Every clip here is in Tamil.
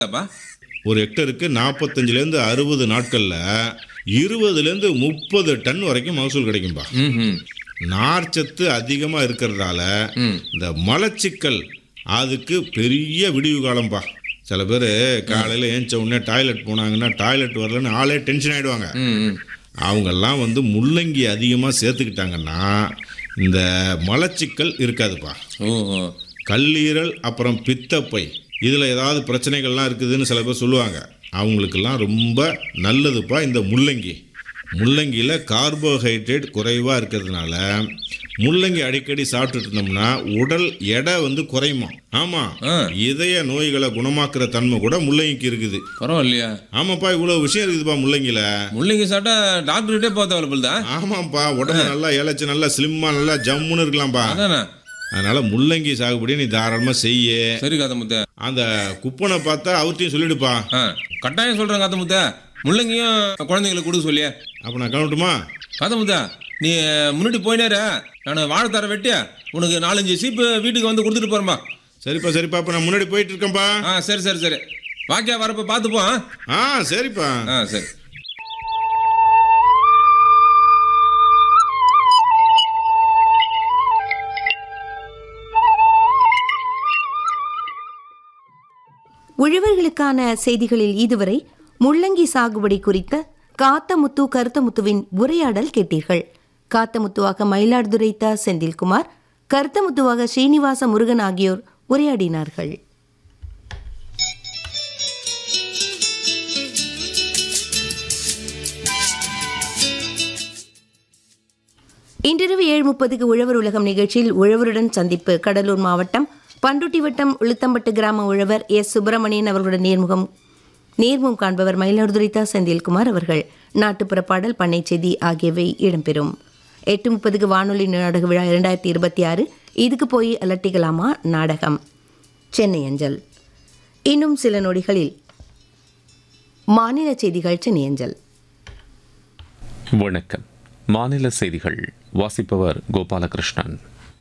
அப்பா ஒரு ஹெக்டருக்கு நாற்பத்தஞ்சிலேருந்து அறுபது நாட்களில் இருபதுலேருந்து முப்பது டன் வரைக்கும் மகசூல் கிடைக்கும்பா ம் ம் நார்ச்சத்து அதிகமாக இருக்கிறதால ம் இந்த மலச்சிக்கல் அதுக்கு பெரிய விடிவு காலம்பா சில பேர் காலையில் ஏஞ்ச உடனே டாய்லெட் போனாங்கன்னா டாய்லெட் வரலன்னு ஆளே டென்ஷன் ஆகிடுவாங்க ம் ம் அவங்கெல்லாம் வந்து முள்ளங்கி அதிகமாக சேர்த்துக்கிட்டாங்கன்னா இந்த மலச்சிக்கல் இருக்காதுப்பா ஓ ஓ கல்லீரல் அப்புறம் பித்தப்பை இதில் ஏதாவது பிரச்சனைகள்லாம் இருக்குதுன்னு சில பேர் சொல்லுவாங்க அவங்களுக்கெல்லாம் ரொம்ப நல்லதுப்பா இந்த முள்ளங்கி முள்ளங்கியில் கார்போஹைட்ரேட் குறைவாக இருக்கிறதுனால முள்ளங்கி அடிக்கடி சாப்பிட்டுட்டு இருந்தோம்னா உடல் எடை வந்து குறையுமா ஆமாம் ஆ இதய நோய்களை குணமாக்குற தன்மை கூட முள்ளங்கிக்கு இருக்குது பரவாயில்லையா ஆமாப்பா இவ்வளோ விஷயம் இருக்குதுப்பா முள்ளங்கியில் முள்ளங்கி சாப்பிட்டா டாக்டர்கிட்டே போக தேவையில்ல தான் ஆமாப்பா உடம்பு நல்லா இழைச்சி நல்லா ஸ்லிம்மாக நல்லா ஜம்முன்னு இருக்கலாம்ப்பா அதானே அதனால முள்ளங்கி சாகுபடி நீ தாராளமாக செய்ய சரி காத்த முத்த அந்த குப்பனை பார்த்தா அவர்த்தையும் சொல்லிடுப்பா ஆ கட்டாயம் சொல்கிறேன் காத்த முத்த முள்ளங்கியும் குழந்தைங்களுக்கு கொடுக்க சொல்லியே அப்போ நான் கிளம்பட்டுமா காத்த முத்த நீ முன்னாடி போயினேர நான் வாழைத்தார வெட்டி உனக்கு நாலஞ்சு சீப்பு வீட்டுக்கு வந்து கொடுத்துட்டு போகிறேம்மா சரிப்பா சரிப்பா அப்போ நான் முன்னாடி போயிட்டு இருக்கேன்ப்பா ஆ சரி சரி சரி வாக்கியா வரப்ப பார்த்துப்போம் ஆ? ஆ சரிப்பா ஆ சரி உழவர்களுக்கான செய்திகளில் இதுவரை முள்ளங்கி சாகுபடி குறித்த காத்தமுத்து கருத்தமுத்துவின் உரையாடல் கேட்டீர்கள் காத்தமுத்துவாக மயிலாடுதுறை த செந்தில்குமார் கருத்தமுத்துவாக ஸ்ரீனிவாச முருகன் ஆகியோர் உரையாடினார்கள் இன்றிரவு ஏழு முப்பதுக்கு உழவர் உலகம் நிகழ்ச்சியில் உழவருடன் சந்திப்பு கடலூர் மாவட்டம் பண்டுட்டி வட்டம் உளுத்தம்பட்டு கிராம உழவர் எஸ் சுப்பிரமணியன் அவர்களுடன் நேர்முகம் நேர்முகம் காண்பவர் மயிலாடுதுறை தா செந்தில்குமார் அவர்கள் நாட்டுப்புற பாடல் பண்ணை செய்தி ஆகியவை இடம்பெறும் எட்டு முப்பதுக்கு வானொலி நாடக விழா இரண்டாயிரத்தி இருபத்தி ஆறு இதுக்கு போய் அலட்டிக்கலாமா நாடகம் சென்னை அஞ்சல் இன்னும் சில நொடிகளில் மாநில செய்திகள் சென்னை அஞ்சல் வணக்கம் மாநில செய்திகள் வாசிப்பவர் கோபாலகிருஷ்ணன்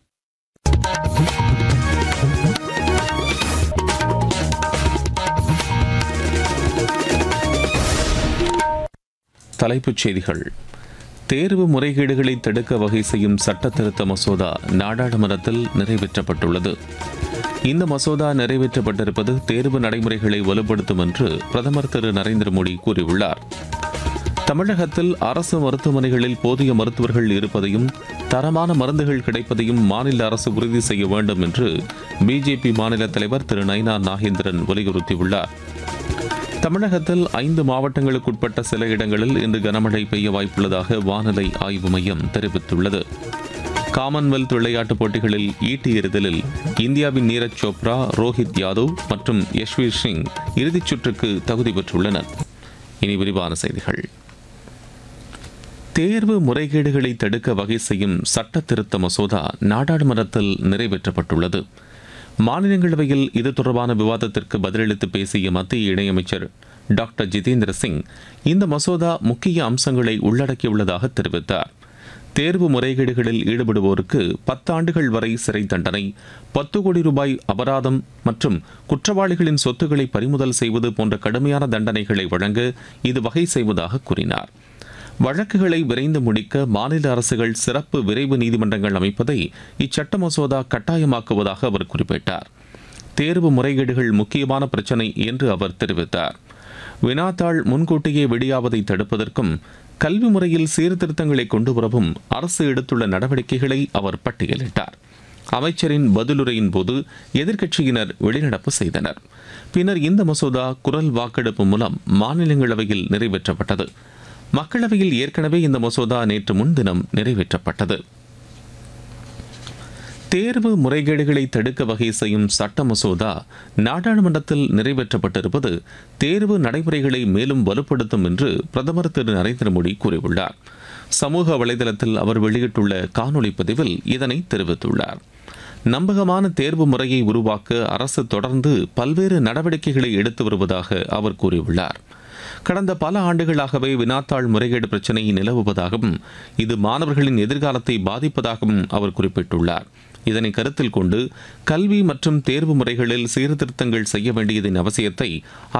தலைப்புச் செய்திகள் தேர்வு முறைகேடுகளை தடுக்க வகை செய்யும் சட்ட திருத்த மசோதா நாடாளுமன்றத்தில் நிறைவேற்றப்பட்டுள்ளது இந்த மசோதா நிறைவேற்றப்பட்டிருப்பது தேர்வு நடைமுறைகளை வலுப்படுத்தும் என்று பிரதமர் திரு நரேந்திர மோடி கூறியுள்ளார் தமிழகத்தில் அரசு மருத்துவமனைகளில் போதிய மருத்துவர்கள் இருப்பதையும் தரமான மருந்துகள் கிடைப்பதையும் மாநில அரசு உறுதி செய்ய வேண்டும் என்று பிஜேபி மாநில தலைவர் திரு நைனா நாகேந்திரன் வலியுறுத்தியுள்ளார் தமிழகத்தில் ஐந்து மாவட்டங்களுக்குட்பட்ட சில இடங்களில் இன்று கனமழை பெய்ய வாய்ப்புள்ளதாக வானிலை ஆய்வு மையம் தெரிவித்துள்ளது காமன்வெல்த் விளையாட்டுப் போட்டிகளில் ஈட்டி எறிதலில் இந்தியாவின் நீரஜ் சோப்ரா ரோஹித் யாதவ் மற்றும் யஷ்வீர் சிங் இறுதிச் சுற்றுக்கு தகுதி பெற்றுள்ளனர் இனி விரிவான செய்திகள் தேர்வு முறைகேடுகளை தடுக்க வகை செய்யும் சட்ட திருத்த மசோதா நாடாளுமன்றத்தில் நிறைவேற்றப்பட்டுள்ளது மாநிலங்களவையில் இது தொடர்பான விவாதத்திற்கு பதிலளித்து பேசிய மத்திய இணையமைச்சர் டாக்டர் ஜிதேந்திர சிங் இந்த மசோதா முக்கிய அம்சங்களை உள்ளடக்கியுள்ளதாக தெரிவித்தார் தேர்வு முறைகேடுகளில் ஈடுபடுவோருக்கு பத்தாண்டுகள் வரை சிறை தண்டனை பத்து கோடி ரூபாய் அபராதம் மற்றும் குற்றவாளிகளின் சொத்துக்களை பறிமுதல் செய்வது போன்ற கடுமையான தண்டனைகளை வழங்க இது வகை செய்வதாக கூறினார் வழக்குகளை விரைந்து முடிக்க மாநில அரசுகள் சிறப்பு விரைவு நீதிமன்றங்கள் அமைப்பதை இச்சட்ட மசோதா கட்டாயமாக்குவதாக அவர் குறிப்பிட்டார் தேர்வு முறைகேடுகள் முக்கியமான பிரச்சினை என்று அவர் தெரிவித்தார் வினாத்தாள் முன்கூட்டியே வெடியாவதை தடுப்பதற்கும் கல்வி முறையில் சீர்திருத்தங்களை கொண்டு வரவும் அரசு எடுத்துள்ள நடவடிக்கைகளை அவர் பட்டியலிட்டார் அமைச்சரின் பதிலுரையின் போது எதிர்க்கட்சியினர் வெளிநடப்பு செய்தனர் பின்னர் இந்த மசோதா குரல் வாக்கெடுப்பு மூலம் மாநிலங்களவையில் நிறைவேற்றப்பட்டது மக்களவையில் ஏற்கனவே இந்த மசோதா நேற்று முன்தினம் நிறைவேற்றப்பட்டது தேர்வு முறைகேடுகளை தடுக்க வகை செய்யும் சட்ட மசோதா நாடாளுமன்றத்தில் நிறைவேற்றப்பட்டிருப்பது தேர்வு நடைமுறைகளை மேலும் வலுப்படுத்தும் என்று பிரதமர் திரு நரேந்திர மோடி கூறியுள்ளார் சமூக வலைதளத்தில் அவர் வெளியிட்டுள்ள காணொலி பதிவில் இதனை தெரிவித்துள்ளார் நம்பகமான தேர்வு முறையை உருவாக்க அரசு தொடர்ந்து பல்வேறு நடவடிக்கைகளை எடுத்து வருவதாக அவர் கூறியுள்ளார் கடந்த பல ஆண்டுகளாகவே வினாத்தாள் முறைகேடு பிரச்சினை நிலவுவதாகவும் இது மாணவர்களின் எதிர்காலத்தை பாதிப்பதாகவும் அவர் குறிப்பிட்டுள்ளார் இதனை கருத்தில் கொண்டு கல்வி மற்றும் தேர்வு முறைகளில் சீர்திருத்தங்கள் செய்ய வேண்டியதின் அவசியத்தை